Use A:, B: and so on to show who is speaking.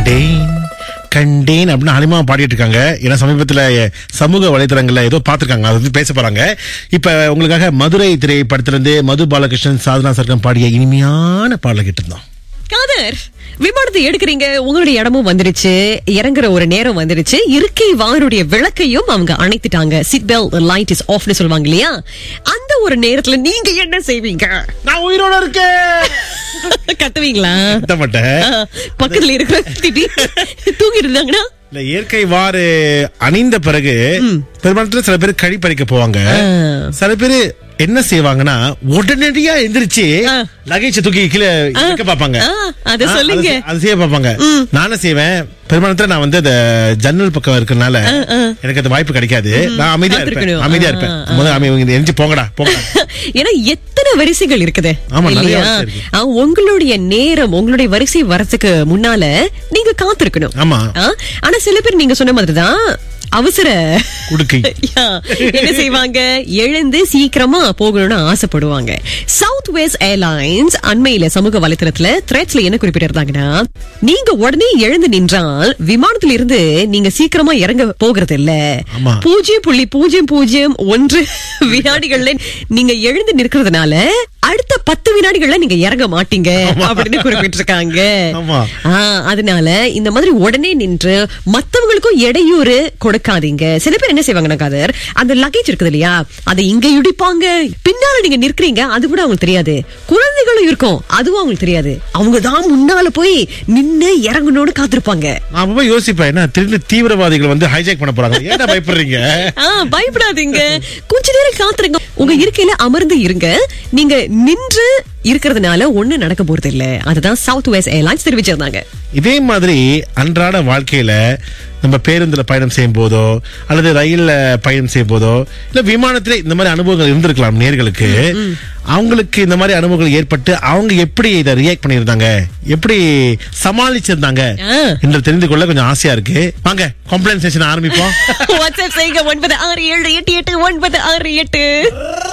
A: கண்டேன் கண்டேன் அப்படின்னு அலிமா பாடிட்டு இருக்காங்க ஏன்னா சமீபத்துல சமூக வலைதளங்கள்ல ஏதோ பார்த்திருக்காங்க அதை பத்தி பேச போறாங்க இப்ப உங்களுக்காக மதுரை திரைப்படத்திலிருந்து மது பாலகிருஷ்ணன் சாதனா சர்க்கம் பாடிய இனிமையான பாடலை கேட்டிருந்தோம்
B: காதர் விமானத்தை எடுக்கிறீங்க உங்களுடைய இடமும் வந்துருச்சு இறங்குற ஒரு நேரம் வந்துருச்சு இருக்கை வாருடைய விளக்கையும் அவங்க அணைத்துட்டாங்க சீட் பெல்ட் லைட் இஸ் ஆஃப்னு சொல்லுவாங்க இல்லையா அந்த ஒரு நேரத்துல நீங்க என்ன செய்வீங்க
A: நான் உயிரோட இருக்கேன்
B: கத்துவீங்களா
A: கத்த மாட்டேன்
B: ஆ, பக்கத்துல இருக்கிற திடீர் தூங்கி இருந்தாங்கன்னா
A: இல்ல இயற்கை வாறு அணிந்த பிறகு பெரும்பாலத்துல சில பேர் கழி பறிக்க போவாங்க சில பேர் என்ன செய்வாங்கன்னா உடனடியா எந்திரிச்சு
B: ஆ.
A: லகேஜ் தூக்கி கீழே வைக்க பாப்பாங்க
B: ஆ, அத
A: ஆ,
B: சொல்லுங்க.
A: அது அது செய்ய பாப்பாங்க நானும் செய்வேன் பெரும்பாலத்துல நான் வந்து அந்த ஜன்னல் பக்கம் இருக்கறனால எனக்கு அந்த வாய்ப்பு கிடைக்காது நான் அமைதியா இருப்பேன்
B: காத்திருக்கணும்.
A: அமைதியா
B: ஆ,
A: இருப்பேன்
B: ஆ.
A: முதல்ல அமைதி எரிஞ்சு போங்கடா போங்கடா
B: ஏன்னா எத்தனை வரிசைகள் இருக்குது
A: ஆமா, நிறைய
B: இல்லையா
A: வரிசை இருக்கு.
B: ஆ, உங்களுடைய நேரம் உங்களுடைய வரிசை வரதுக்கு முன்னால நீங்க காத்திருக்கணும்
A: ஆமா
B: ஆ, ஆனா சில பேர் நீங்க சொன்ன மாதிரிதான் அவசர
A: குடுக்கை
B: யா, என்ன செய்வாங்க எழுந்து சீக்கிரமா போகணும்னு ஆசைப்படுவாங்க சவுத் வெஸ்ட் ஏர்லைன்ஸ் அண்மையில சமூக வலைத்தளத்துல த்ரெட்ஸ்ல என்ன குறிப்பிட்டிருந்தாங்கன்னா நீங்க உடனே எழுந்து நின்றால் விமானத்துல இருந்து நீங்க சீக்கிரமா இறங்க போகிறது இல்ல
A: ஆமா.
B: பூஜ்ஜியம் புள்ளி பூஜ்ஜியம் பூஜ்ஜியம் ஒன்று வினாடிகள்ல நீங்க எழுந்து நிற்கிறதுனால அடுத்த பத்து வினாடிகள்ல நீங்க இறங்க மாட்டீங்க அப்படின்னு குறிப்பிட்டிருக்காங்க
A: ஆமா.
B: ஆ, அதனால இந்த மாதிரி உடனே நின்று மத்தவங்களுக்கும் இடையூறு கொடுக்காதீங்க சில பேர் என்ன செய்வாங்கன்னா காதர் அந்த லக்கேஜ் இருக்குது இல்லையா அதை இங்க இடிப்பாங்க பின்னால நீங்க நிற்கிறீங்க அது கூட அவங்களுக்கு தெரியாது குழந்தைகளும் இருக்கும் அதுவும் அவங்களுக்கு தெரியாது அவங்க தான் முன்னால போய் நின்னு இறங்கணும்னு காத்திருப்பாங்க
A: நான் அப்ப போய் யோசிப்பேன் என்ன திடீர்னு தீவிரவாதிகள் வந்து ஹைஜாக் பண்ண போறாங்க ஏன்டா பயப்படுறீங்க
B: ஆ, பயப்படாதீங்க கொஞ்ச நேரம் காத்துருங்க உங்க இருக்கையில அமர்ந்து இருங்க நீங்க நின்று இருக்கிறதுனால ஒண்ணு நடக்க போறது இல்ல அதுதான் சவுத் வெஸ்ட் ஏர்லைன்ஸ் தெரிவிச்சிருந்தாங்க
A: இதே மாதிரி அன்றாட வாழ்க்கையில நம்ம பேருந்துல பயணம் செய்யும் போதோ அல்லது ரயில்ல பயணம் செய்யும் போதோ இல்ல விமானத்துல இந்த மாதிரி அனுபவங்கள் இருந்திருக்கலாம் நேர்களுக்கு அவங்களுக்கு இந்த மாதிரி அனுபவங்கள் ஏற்பட்டு அவங்க எப்படி இதை ரியாக்ட் பண்ணியிருந்தாங்க எப்படி சமாளிச்சிருந்தாங்க
B: ஆ.
A: என்று தெரிந்து கொள்ள கொஞ்சம் ஆசையா இருக்கு வாங்க கம்ப்ளைண்ட் செஷன் ஆரம்பிப்போம்
B: வாட்ஸ்அப் செய்யுங்க ஒன்பது ஆறு ஏழு எட்டு எட்டு ஒன்பது ஆறு எட்டு